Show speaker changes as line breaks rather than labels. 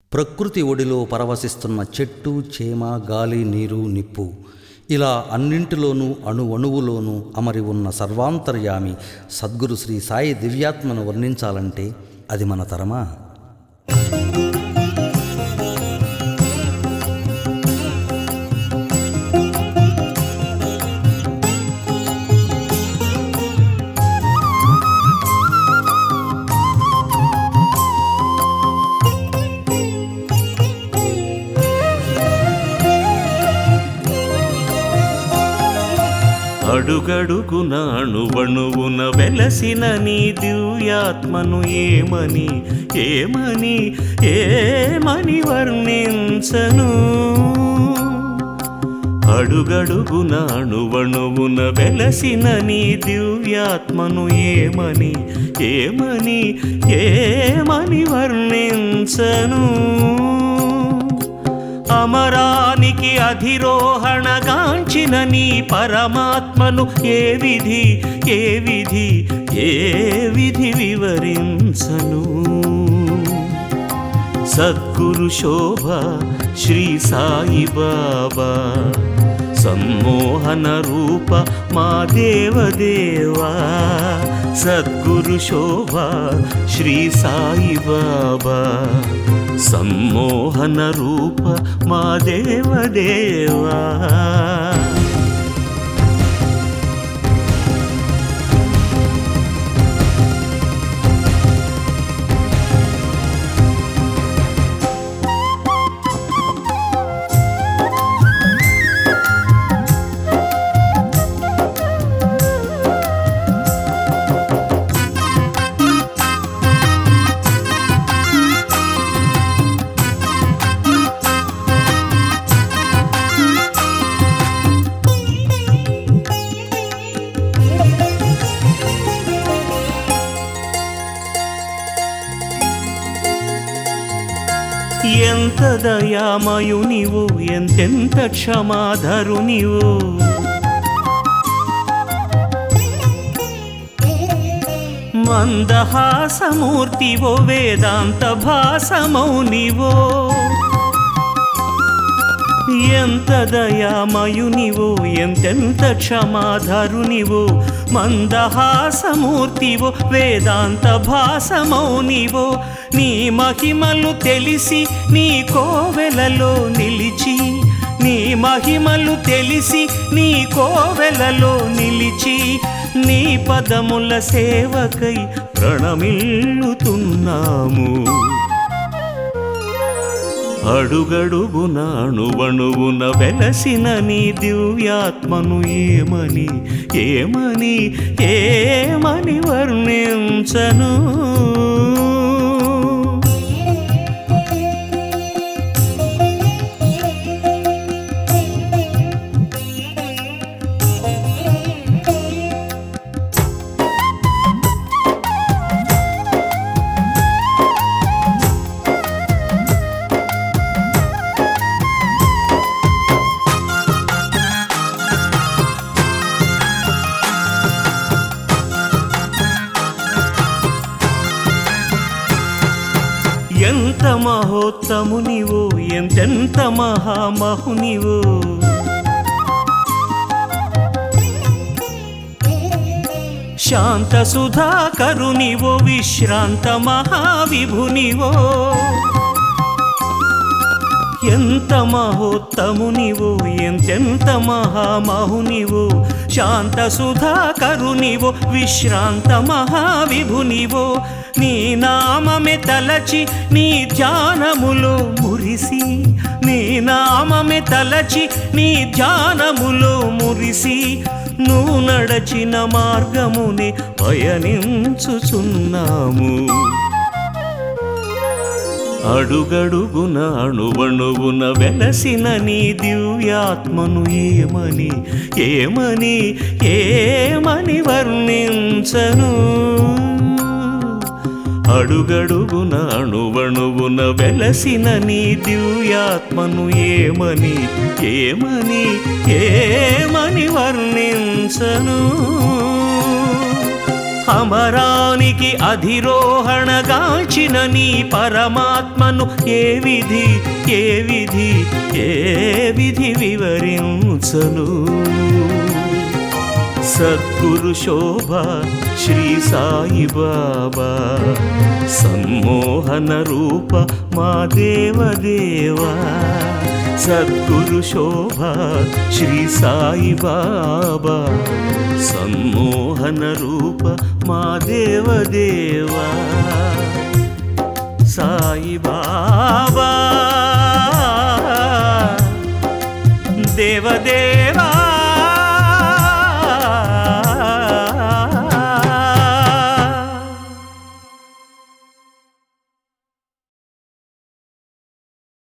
ప్రకృతి ఒడిలో పరవశిస్తున్న చెట్టు చేమ గాలి నీరు నిప్పు ఇలా అన్నింటిలోనూ అణు అణువులోనూ అమరి ఉన్న సర్వాంతర్యామి సద్గురు శ్రీ సాయి దివ్యాత్మను వర్ణించాలంటే అది మన తరమా
అడుగడుగున అణువణువున వెలసిన నీ దివ్యాత్మను ఏమని ఏమని ఏమని వర్ణించను అడుగడుగున అణువణువున వెలసిన నీ దివ్యాత్మను ఏమని ఏమని ఏమని వర్ణించను అమరానికి అధిరోహణగాంచిన నీ పరమాత్మను ఏ విధి ఏ విధి ఏ విధి వివరించను సద్గురు శోభ శ్రీ సాయి బాబా సమ్మోహన రూప మా దేవదేవా సద్గురు శోభ శ్రీ సాయి బాబా సమ్మోహన రూప మా దేవదేవా ఎంత దయామయునివో ఎంతెంత క్షమాధరునివో మందహాసమూర్తివో వేదాంత భాసమౌనివో ఎంత దయామయునివో ఎంతెంత క్షమాధరునివో మందహాసమూర్తివో వేదాంత భాసమౌనివో నీ మహిమలు తెలిసి నీ కోవెలలో నిలిచి నీ మహిమలు తెలిసి నీ కోవెలలో నిలిచి నీ పదముల సేవకై ప్రణమిల్లుతున్నాము అడుగడుగున అణువణువున వెలసిన నీ దివ్యాత్మను ఏమని ఏమని ఏమని వర్ణించను ఎంత మహోత్తమునివో ఎంతెంత మహామహునివో శాంత సుధాకరునివో విశ్రాంత మహావిభునివో ఎంత మహోత్తమునివో ఎంతెంత మహామహునివో శాంత సుధాకరునివో విశ్రాంత మహావిభునివో నీ నామమే తలచి నీ ధ్యానములో మురిసి నీ నామమే తలచి నీ ధ్యానములో మురిసి నువ్వు నడచిన మార్గముని పయనించుచున్నాము అడుగడుగున అణువణువున వెలసిన నీ దివ్యాత్మను ఏమని ఏమని ఏమని వర్ణించను అడుగడుగున అణువణువున వెలసిన నీ దివ్యాత్మను ఏమని ఏమని ఏమని వర్ణించను అమరానికి అధిరోహణగాంచిన నీ పరమాత్మను ఏ విధి ఏ విధి ఏ విధి వివరించను సద్గురు శోభ శ్రీ సాయి బాబా సమ్మోహన రూప మా దేవదేవా సద్గురు శోభ శ్రీ సాయి బాబా సమ్మోహన రూప మా దేవదేవా సాయి బాబా దేవదేవా